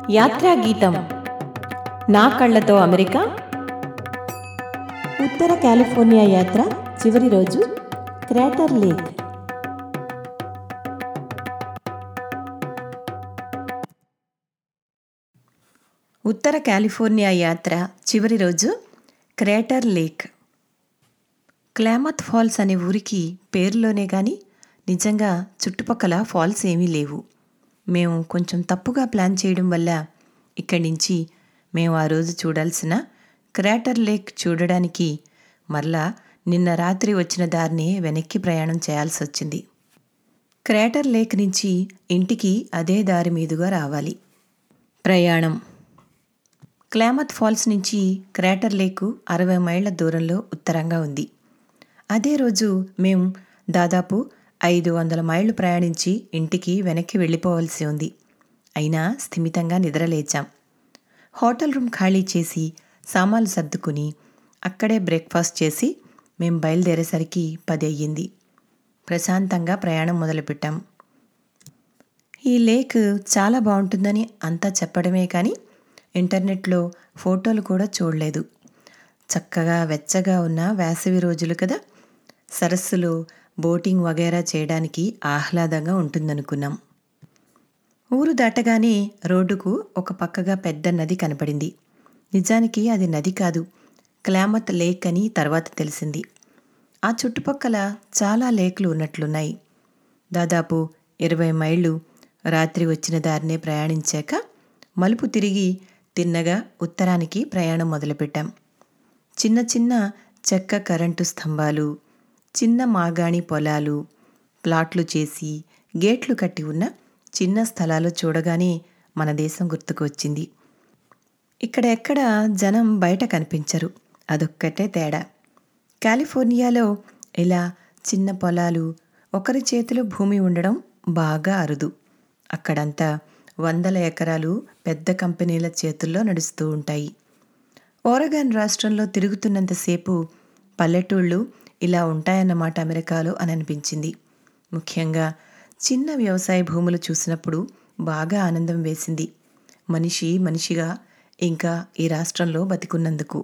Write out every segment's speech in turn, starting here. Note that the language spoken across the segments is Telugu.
యాత్రా గీతం నా కళ్ళతో అమెరికా ఉత్తర కాలిఫోర్నియా యాత్ర చివరి రోజు క్రాటర్ లేక్ ఉత్తర కాలిఫోర్నియా యాత్ర చివరి రోజు క్రేటర్ లేక్ క్లామత్ ఫాల్స్ అనే ఊరికి పేరులోనే కానీ నిజంగా చుట్టుపక్కల ఫాల్స్ ఏమీ లేవు మేము కొంచెం తప్పుగా ప్లాన్ చేయడం వల్ల ఇక్కడి నుంచి మేము ఆ రోజు చూడాల్సిన క్రాటర్ లేక్ చూడడానికి మరలా నిన్న రాత్రి వచ్చిన దారిని వెనక్కి ప్రయాణం చేయాల్సి వచ్చింది క్రాటర్ లేక్ నుంచి ఇంటికి అదే దారి మీదుగా రావాలి ప్రయాణం క్లామత్ ఫాల్స్ నుంచి క్రాటర్ లేకు అరవై మైళ్ళ దూరంలో ఉత్తరంగా ఉంది అదే రోజు మేము దాదాపు ఐదు వందల మైళ్ళు ప్రయాణించి ఇంటికి వెనక్కి వెళ్ళిపోవలసి ఉంది అయినా స్థిమితంగా నిద్రలేచాం హోటల్ రూమ్ ఖాళీ చేసి సామాన్లు సర్దుకుని అక్కడే బ్రేక్ఫాస్ట్ చేసి మేము బయలుదేరేసరికి పది అయ్యింది ప్రశాంతంగా ప్రయాణం మొదలుపెట్టాం ఈ లేక్ చాలా బాగుంటుందని అంతా చెప్పడమే కానీ ఇంటర్నెట్లో ఫోటోలు కూడా చూడలేదు చక్కగా వెచ్చగా ఉన్న వేసవి రోజులు కదా సరస్సులో బోటింగ్ వగైరా చేయడానికి ఆహ్లాదంగా ఉంటుందనుకున్నాం ఊరు దాటగానే రోడ్డుకు ఒక పక్కగా పెద్ద నది కనపడింది నిజానికి అది నది కాదు క్లామత్ లేక్ అని తర్వాత తెలిసింది ఆ చుట్టుపక్కల చాలా లేక్లు ఉన్నట్లున్నాయి దాదాపు ఇరవై మైళ్ళు రాత్రి వచ్చిన దారినే ప్రయాణించాక మలుపు తిరిగి తిన్నగా ఉత్తరానికి ప్రయాణం మొదలుపెట్టాం చిన్న చిన్న చెక్క కరెంటు స్తంభాలు చిన్న మాగాణి పొలాలు ప్లాట్లు చేసి గేట్లు కట్టి ఉన్న చిన్న స్థలాలు చూడగానే మన దేశం గుర్తుకు వచ్చింది ఇక్కడ ఎక్కడ జనం బయట కనిపించరు అదొక్కటే తేడా కాలిఫోర్నియాలో ఇలా చిన్న పొలాలు ఒకరి చేతిలో భూమి ఉండడం బాగా అరుదు అక్కడంతా వందల ఎకరాలు పెద్ద కంపెనీల చేతుల్లో నడుస్తూ ఉంటాయి ఓరగాన్ రాష్ట్రంలో తిరుగుతున్నంతసేపు పల్లెటూళ్ళు ఇలా ఉంటాయన్నమాట అమెరికాలో అని అనిపించింది ముఖ్యంగా చిన్న వ్యవసాయ భూములు చూసినప్పుడు బాగా ఆనందం వేసింది మనిషి మనిషిగా ఇంకా ఈ రాష్ట్రంలో బతికున్నందుకు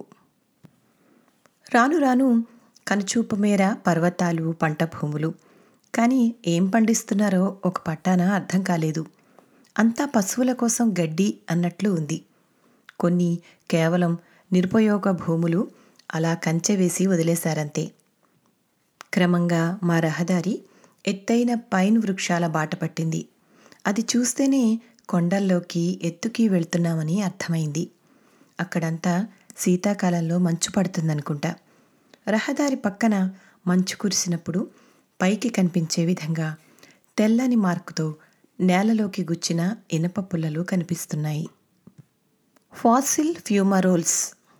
రాను రాను కనుచూపు మేర పర్వతాలు పంట భూములు కానీ ఏం పండిస్తున్నారో ఒక పట్టాన అర్థం కాలేదు అంతా పశువుల కోసం గడ్డి అన్నట్లు ఉంది కొన్ని కేవలం నిరుపయోగ భూములు అలా కంచె వేసి వదిలేశారంతే క్రమంగా మా రహదారి ఎత్తైన పైన్ వృక్షాల బాట పట్టింది అది చూస్తేనే కొండల్లోకి ఎత్తుకి వెళ్తున్నామని అర్థమైంది అక్కడంతా శీతాకాలంలో మంచు పడుతుందనుకుంటా రహదారి పక్కన మంచు కురిసినప్పుడు పైకి కనిపించే విధంగా తెల్లని మార్కుతో నేలలోకి గుచ్చిన ఇనప పుల్లలు కనిపిస్తున్నాయి ఫాసిల్ ఫ్యూమరోల్స్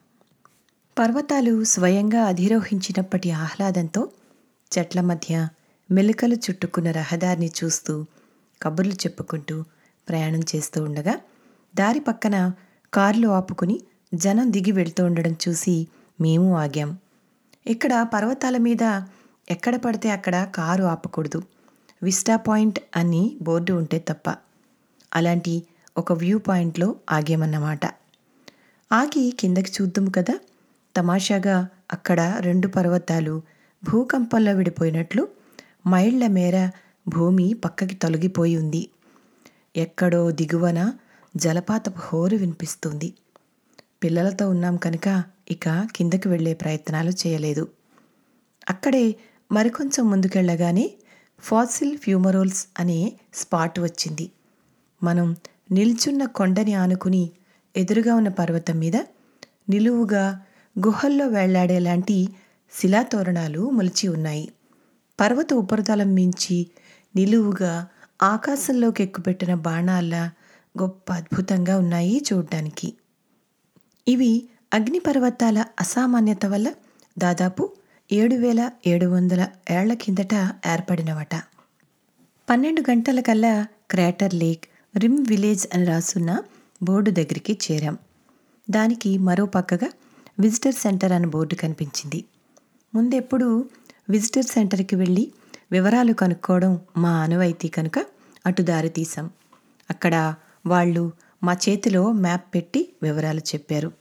పర్వతాలు స్వయంగా అధిరోహించినప్పటి ఆహ్లాదంతో చెట్ల మధ్య మెలికలు చుట్టుకున్న రహదారిని చూస్తూ కబుర్లు చెప్పుకుంటూ ప్రయాణం చేస్తూ ఉండగా దారి పక్కన కార్లు ఆపుకుని జనం దిగి వెళ్తూ ఉండడం చూసి మేము ఆగాం ఇక్కడ పర్వతాల మీద ఎక్కడ పడితే అక్కడ కారు ఆపకూడదు విస్టా పాయింట్ అని బోర్డు ఉంటే తప్ప అలాంటి ఒక వ్యూ పాయింట్లో ఆగామన్నమాట ఆగి కిందకి చూద్దాం కదా తమాషాగా అక్కడ రెండు పర్వతాలు భూకంపంలో విడిపోయినట్లు మైళ్ళ మేర భూమి పక్కకి తొలగిపోయి ఉంది ఎక్కడో దిగువన జలపాతపు హోరు వినిపిస్తుంది పిల్లలతో ఉన్నాం కనుక ఇక కిందకి వెళ్ళే ప్రయత్నాలు చేయలేదు అక్కడే మరికొంచెం ముందుకెళ్ళగానే ఫాసిల్ ఫ్యూమరోల్స్ అనే స్పాట్ వచ్చింది మనం నిల్చున్న కొండని ఆనుకుని ఎదురుగా ఉన్న పర్వతం మీద నిలువుగా గుహల్లో వేళ్లాడేలాంటి శిలాతోరణాలు మొలిచి ఉన్నాయి పర్వత ఉపరితలం మించి నిలువుగా ఆకాశంలోకి ఎక్కుపెట్టిన బాణాల్లా గొప్ప అద్భుతంగా ఉన్నాయి చూడ్డానికి ఇవి అగ్నిపర్వతాల అసామాన్యత వల్ల దాదాపు ఏడు వేల ఏడు వందల ఏళ్ల కిందట ఏర్పడినవట పన్నెండు గంటలకల్లా క్రాటర్ లేక్ రిమ్ విలేజ్ అని రాసున్న బోర్డు దగ్గరికి చేరాం దానికి మరో పక్కగా విజిటర్ సెంటర్ అని బోర్డు కనిపించింది ముందెప్పుడు విజిటర్ సెంటర్కి వెళ్ళి వివరాలు కనుక్కోవడం మా ఆనవాయితీ కనుక అటు దారి తీసాం అక్కడ వాళ్ళు మా చేతిలో మ్యాప్ పెట్టి వివరాలు చెప్పారు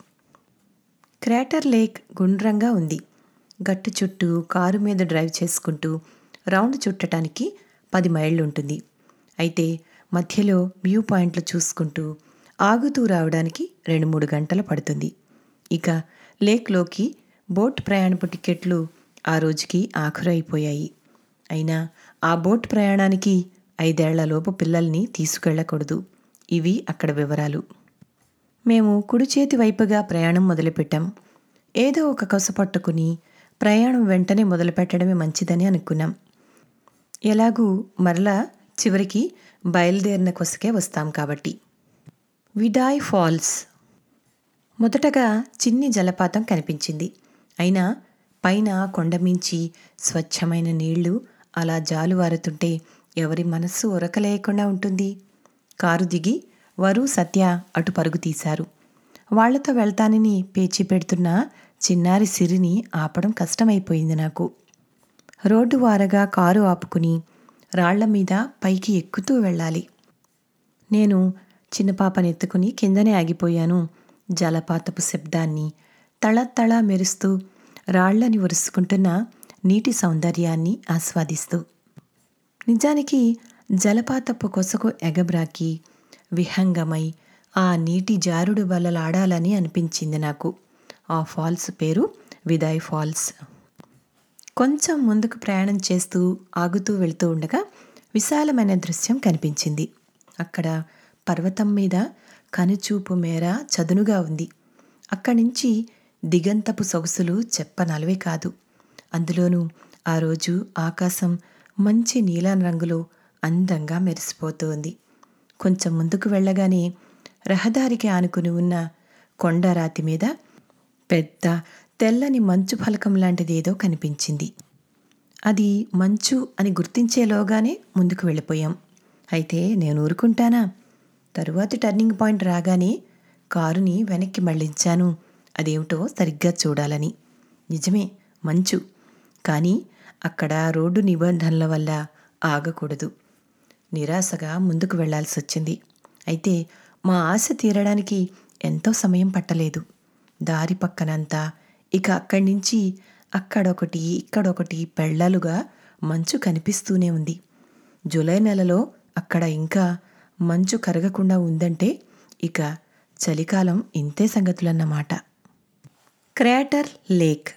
క్రాటర్ లేక్ గుండ్రంగా ఉంది గట్టు చుట్టూ కారు మీద డ్రైవ్ చేసుకుంటూ రౌండ్ చుట్టడానికి పది మైళ్ళు ఉంటుంది అయితే మధ్యలో వ్యూ పాయింట్లు చూసుకుంటూ ఆగుతూ రావడానికి రెండు మూడు గంటలు పడుతుంది ఇక లేక్లోకి బోట్ ప్రయాణపు టికెట్లు ఆ రోజుకి ఆఖరైపోయాయి అయినా ఆ బోట్ ప్రయాణానికి ఐదేళ్లలోపు పిల్లల్ని తీసుకెళ్ళకూడదు ఇవి అక్కడ వివరాలు మేము కుడి చేతి వైపుగా ప్రయాణం మొదలుపెట్టాం ఏదో ఒక కస పట్టుకుని ప్రయాణం వెంటనే మొదలుపెట్టడమే మంచిదని అనుకున్నాం ఎలాగూ మరలా చివరికి బయలుదేరిన కొసకే వస్తాం కాబట్టి విడాయ్ ఫాల్స్ మొదటగా చిన్ని జలపాతం కనిపించింది అయినా పైన కొండమించి స్వచ్ఛమైన నీళ్లు అలా జాలువారుతుంటే ఎవరి మనస్సు ఉరకలేకుండా ఉంటుంది కారు దిగి వరు సత్య అటు పరుగు తీశారు వాళ్లతో వెళ్తానని పేచి పెడుతున్న చిన్నారి సిరిని ఆపడం కష్టమైపోయింది నాకు రోడ్డు వారగా కారు ఆపుకుని రాళ్ల మీద పైకి ఎక్కుతూ వెళ్ళాలి నేను చిన్న పాపని ఎత్తుకుని కిందనే ఆగిపోయాను జలపాతపు శబ్దాన్ని తళతళ మెరుస్తూ రాళ్లని ఉరుసుకుంటున్న నీటి సౌందర్యాన్ని ఆస్వాదిస్తూ నిజానికి జలపాతపు కొసకు ఎగబ్రాకి విహంగమై ఆ నీటి జారుడు బల్లలాడాలని అనిపించింది నాకు ఆ ఫాల్స్ పేరు విదాయ్ ఫాల్స్ కొంచెం ముందుకు ప్రయాణం చేస్తూ ఆగుతూ వెళ్తూ ఉండగా విశాలమైన దృశ్యం కనిపించింది అక్కడ పర్వతం మీద కనుచూపు మేర చదునుగా ఉంది అక్కడి నుంచి దిగంతపు సొగసులు చెప్పనలవే కాదు అందులోనూ ఆ రోజు ఆకాశం మంచి నీలం రంగులో అందంగా మెరిసిపోతోంది కొంచెం ముందుకు వెళ్ళగానే రహదారికి ఆనుకుని ఉన్న కొండరాతి మీద పెద్ద తెల్లని మంచు ఫలకం లాంటిది ఏదో కనిపించింది అది మంచు అని గుర్తించేలోగానే ముందుకు వెళ్ళిపోయాం అయితే నేను ఊరుకుంటానా తరువాతి టర్నింగ్ పాయింట్ రాగానే కారుని వెనక్కి మళ్ళించాను అదేమిటో సరిగ్గా చూడాలని నిజమే మంచు కానీ అక్కడ రోడ్డు నిబంధనల వల్ల ఆగకూడదు నిరాశగా ముందుకు వెళ్లాల్సి వచ్చింది అయితే మా ఆశ తీరడానికి ఎంతో సమయం పట్టలేదు దారి పక్కనంతా ఇక అక్కడి నుంచి అక్కడొకటి ఇక్కడొకటి పెళ్ళలుగా మంచు కనిపిస్తూనే ఉంది జూలై నెలలో అక్కడ ఇంకా మంచు కరగకుండా ఉందంటే ఇక చలికాలం ఇంతే సంగతులన్నమాట క్రాటర్ లేక్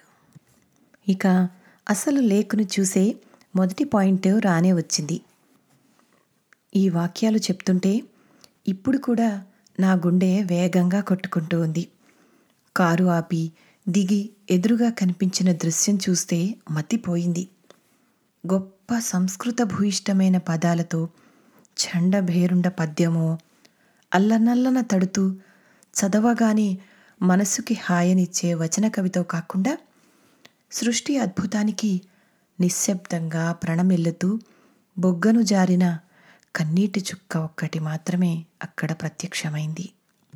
ఇక అసలు లేక్ను చూసే మొదటి పాయింట్ రానే వచ్చింది ఈ వాక్యాలు చెప్తుంటే ఇప్పుడు కూడా నా గుండె వేగంగా కొట్టుకుంటూ ఉంది కారు ఆపి దిగి ఎదురుగా కనిపించిన దృశ్యం చూస్తే మతిపోయింది గొప్ప సంస్కృత భూయిష్టమైన పదాలతో చండభేరుండ పద్యమో అల్లనల్లన తడుతూ చదవగానే మనసుకి హాయనిచ్చే వచన కవితో కాకుండా సృష్టి అద్భుతానికి నిశ్శబ్దంగా ప్రణమిల్లుతూ బొగ్గను జారిన కన్నీటి చుక్క ఒక్కటి మాత్రమే అక్కడ ప్రత్యక్షమైంది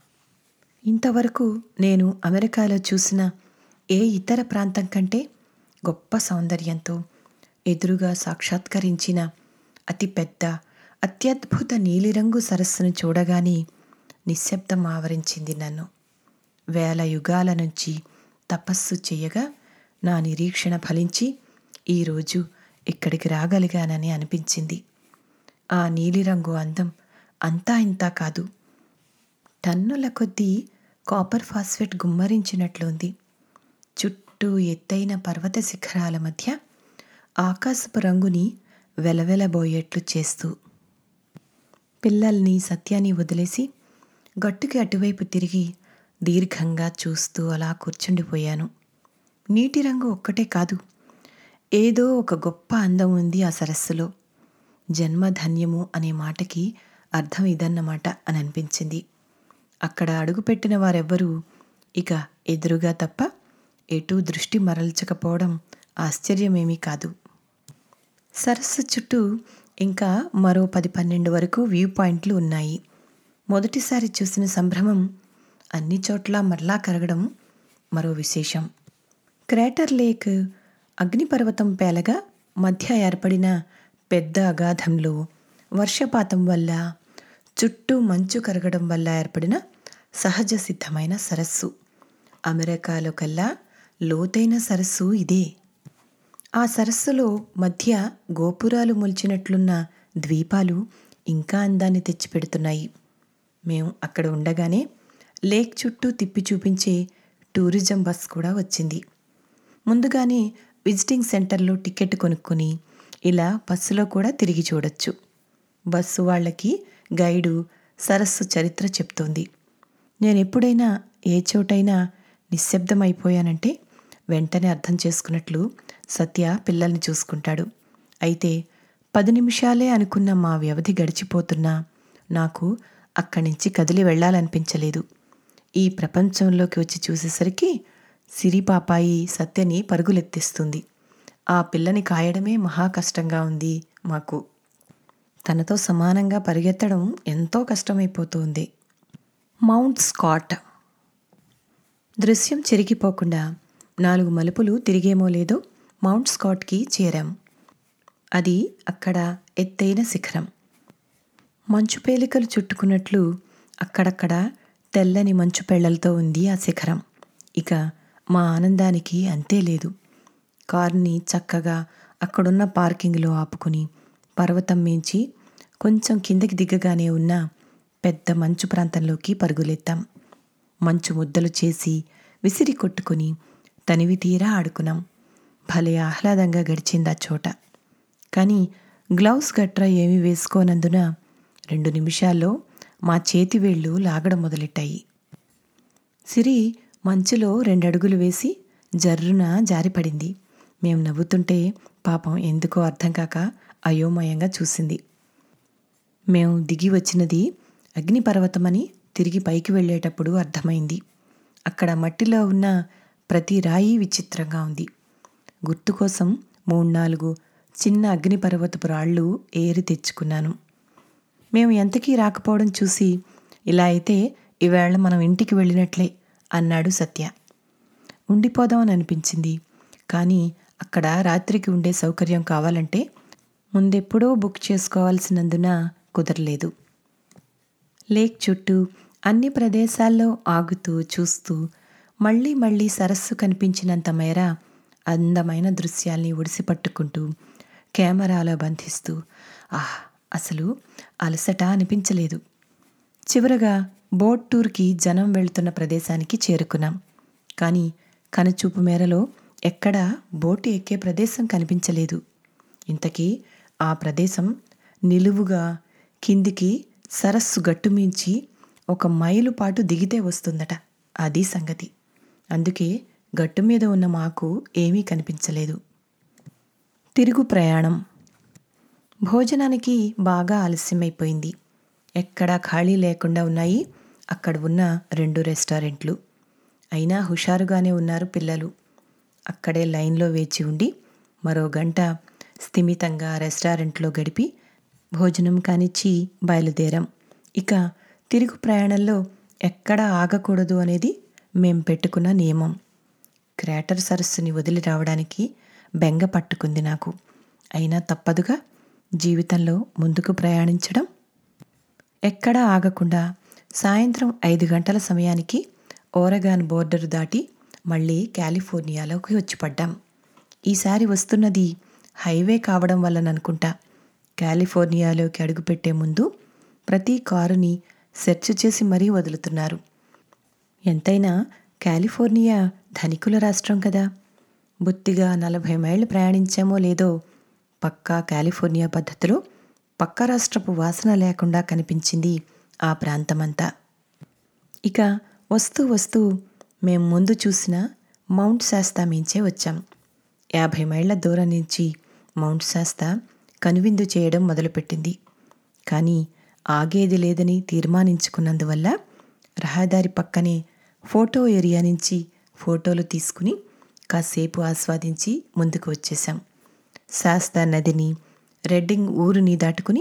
ఇంతవరకు నేను అమెరికాలో చూసిన ఏ ఇతర ప్రాంతం కంటే గొప్ప సౌందర్యంతో ఎదురుగా సాక్షాత్కరించిన అతిపెద్ద అత్యద్భుత నీలిరంగు సరస్సును చూడగానే నిశ్శబ్దం ఆవరించింది నన్ను వేల యుగాల నుంచి తపస్సు చేయగా నా నిరీక్షణ ఫలించి ఈరోజు ఇక్కడికి రాగలిగానని అనిపించింది ఆ నీలిరంగు అందం అంతా ఇంతా కాదు టన్నుల కొద్దీ కాపర్ ఫాస్ఫేట్ గుమ్మరించినట్లుంది చుట్టూ ఎత్తైన పర్వత శిఖరాల మధ్య ఆకాశపు రంగుని వెలవెలబోయేట్లు చేస్తూ పిల్లల్ని సత్యాన్ని వదిలేసి గట్టుకి అటువైపు తిరిగి దీర్ఘంగా చూస్తూ అలా కూర్చుండిపోయాను నీటి రంగు ఒక్కటే కాదు ఏదో ఒక గొప్ప అందం ఉంది ఆ సరస్సులో జన్మధన్యము అనే మాటకి అర్థం ఇదన్నమాట అని అనిపించింది అక్కడ అడుగుపెట్టిన వారెవ్వరూ ఇక ఎదురుగా తప్ప ఎటూ దృష్టి మరల్చకపోవడం ఆశ్చర్యమేమీ కాదు సరస్సు చుట్టూ ఇంకా మరో పది పన్నెండు వరకు వ్యూ పాయింట్లు ఉన్నాయి మొదటిసారి చూసిన సంభ్రమం అన్ని చోట్ల మరలా కరగడం మరో విశేషం క్రాటర్ లేక్ అగ్నిపర్వతం పేలగా మధ్య ఏర్పడిన పెద్ద అగాధంలో వర్షపాతం వల్ల చుట్టూ మంచు కరగడం వల్ల ఏర్పడిన సహజ సిద్ధమైన సరస్సు అమెరికాలో కల్లా లోతైన సరస్సు ఇదే ఆ సరస్సులో మధ్య గోపురాలు మొలిచినట్లున్న ద్వీపాలు ఇంకా అందాన్ని తెచ్చిపెడుతున్నాయి మేము అక్కడ ఉండగానే లేక్ చుట్టూ తిప్పి చూపించే టూరిజం బస్ కూడా వచ్చింది ముందుగానే విజిటింగ్ సెంటర్లో టికెట్ కొనుక్కొని ఇలా బస్సులో కూడా తిరిగి చూడొచ్చు బస్సు వాళ్ళకి గైడు సరస్సు చరిత్ర చెప్తోంది నేను ఎప్పుడైనా ఏ చోటైనా నిశ్శబ్దమైపోయానంటే వెంటనే అర్థం చేసుకున్నట్లు సత్య పిల్లల్ని చూసుకుంటాడు అయితే పది నిమిషాలే అనుకున్న మా వ్యవధి గడిచిపోతున్నా నాకు అక్కడి నుంచి కదిలి వెళ్ళాలనిపించలేదు ఈ ప్రపంచంలోకి వచ్చి చూసేసరికి సిరి పాపాయి సత్యని పరుగులెత్తిస్తుంది ఆ పిల్లని కాయడమే మహా కష్టంగా ఉంది మాకు తనతో సమానంగా పరిగెత్తడం ఎంతో కష్టమైపోతుంది మౌంట్ స్కాట్ దృశ్యం చెరిగిపోకుండా నాలుగు మలుపులు తిరిగేమో లేదో మౌంట్ స్కాట్కి చేరాం అది అక్కడ ఎత్తైన శిఖరం మంచు పేలికలు చుట్టుకున్నట్లు అక్కడక్కడ తెల్లని మంచు పెళ్లలతో ఉంది ఆ శిఖరం ఇక మా ఆనందానికి అంతే లేదు కారుని చక్కగా అక్కడున్న పార్కింగ్లో ఆపుకుని పర్వతం మించి కొంచెం కిందకి దిగగానే ఉన్న పెద్ద మంచు ప్రాంతంలోకి పరుగులెత్తాం మంచు ముద్దలు చేసి విసిరి కొట్టుకుని తనివి తీరా ఆడుకున్నాం భలే ఆహ్లాదంగా గడిచింది ఆ చోట కానీ గ్లౌస్ గట్రా ఏమీ వేసుకోనందున రెండు నిమిషాల్లో మా చేతి వేళ్ళు లాగడం మొదలెట్టాయి సిరి మంచులో రెండడుగులు వేసి జర్రున జారిపడింది మేం నవ్వుతుంటే పాపం ఎందుకో అర్థం కాక అయోమయంగా చూసింది మేము దిగి వచ్చినది అగ్నిపర్వతమని తిరిగి పైకి వెళ్ళేటప్పుడు అర్థమైంది అక్కడ మట్టిలో ఉన్న ప్రతి రాయి విచిత్రంగా ఉంది గుర్తు కోసం మూడు నాలుగు చిన్న అగ్నిపర్వతపు రాళ్ళు ఏరి తెచ్చుకున్నాను మేము ఎంతకీ రాకపోవడం చూసి ఇలా అయితే ఈవేళ మనం ఇంటికి వెళ్ళినట్లే అన్నాడు సత్య ఉండిపోదామని అనిపించింది కానీ అక్కడ రాత్రికి ఉండే సౌకర్యం కావాలంటే ముందెప్పుడో బుక్ చేసుకోవాల్సినందున కుదరలేదు లేక్ చుట్టూ అన్ని ప్రదేశాల్లో ఆగుతూ చూస్తూ మళ్ళీ మళ్ళీ సరస్సు కనిపించినంత మేర అందమైన దృశ్యాల్ని ఒడిసి పట్టుకుంటూ కెమెరాలో బంధిస్తూ ఆహ్ అసలు అలసట అనిపించలేదు చివరగా బోట్ టూర్కి జనం వెళ్తున్న ప్రదేశానికి చేరుకున్నాం కానీ కనుచూపు మేరలో ఎక్కడా బోటు ఎక్కే ప్రదేశం కనిపించలేదు ఇంతకీ ఆ ప్రదేశం నిలువుగా కిందికి సరస్సు గట్టుమించి ఒక మైలు పాటు దిగితే వస్తుందట అది సంగతి అందుకే గట్టు మీద ఉన్న మాకు ఏమీ కనిపించలేదు తిరుగు ప్రయాణం భోజనానికి బాగా ఆలస్యమైపోయింది ఎక్కడా ఖాళీ లేకుండా ఉన్నాయి అక్కడ ఉన్న రెండు రెస్టారెంట్లు అయినా హుషారుగానే ఉన్నారు పిల్లలు అక్కడే లైన్లో వేచి ఉండి మరో గంట స్థిమితంగా రెస్టారెంట్లో గడిపి భోజనం కానిచ్చి బయలుదేరాం ఇక తిరుగు ప్రయాణంలో ఎక్కడ ఆగకూడదు అనేది మేం పెట్టుకున్న నియమం క్రాటర్ సరస్సుని వదిలి రావడానికి బెంగ పట్టుకుంది నాకు అయినా తప్పదుగా జీవితంలో ముందుకు ప్రయాణించడం ఎక్కడా ఆగకుండా సాయంత్రం ఐదు గంటల సమయానికి ఓరగాన్ బోర్డర్ దాటి మళ్ళీ కాలిఫోర్నియాలోకి వచ్చి పడ్డాం ఈసారి వస్తున్నది హైవే కావడం వల్లననుకుంటా కాలిఫోర్నియాలోకి అడుగుపెట్టే ముందు ప్రతి కారుని సెర్చ్ చేసి మరీ వదులుతున్నారు ఎంతైనా కాలిఫోర్నియా ధనికుల రాష్ట్రం కదా బొత్తిగా నలభై మైళ్ళు ప్రయాణించామో లేదో పక్కా కాలిఫోర్నియా పద్ధతిలో పక్క రాష్ట్రపు వాసన లేకుండా కనిపించింది ఆ ప్రాంతమంతా ఇక వస్తూ వస్తూ మేం ముందు చూసిన మౌంట్ శాస్తా మించే వచ్చాం యాభై మైళ్ళ దూరం నుంచి మౌంట్ శాస్తా కనువిందు చేయడం మొదలుపెట్టింది కానీ ఆగేది లేదని తీర్మానించుకున్నందువల్ల రహదారి పక్కనే ఫోటో ఏరియా నుంచి ఫోటోలు తీసుకుని కాసేపు ఆస్వాదించి ముందుకు వచ్చేసాం శాస్తా నదిని రెడ్డింగ్ ఊరుని దాటుకుని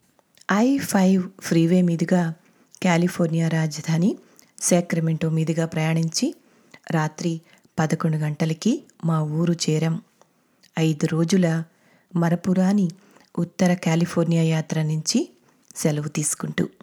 ఐ ఫైవ్ ఫ్రీవే మీదుగా కాలిఫోర్నియా రాజధాని శాక్రమెంటో మీదుగా ప్రయాణించి రాత్రి పదకొండు గంటలకి మా ఊరు చేరాం ఐదు రోజుల మరపురాని ఉత్తర కాలిఫోర్నియా యాత్ర నుంచి సెలవు తీసుకుంటూ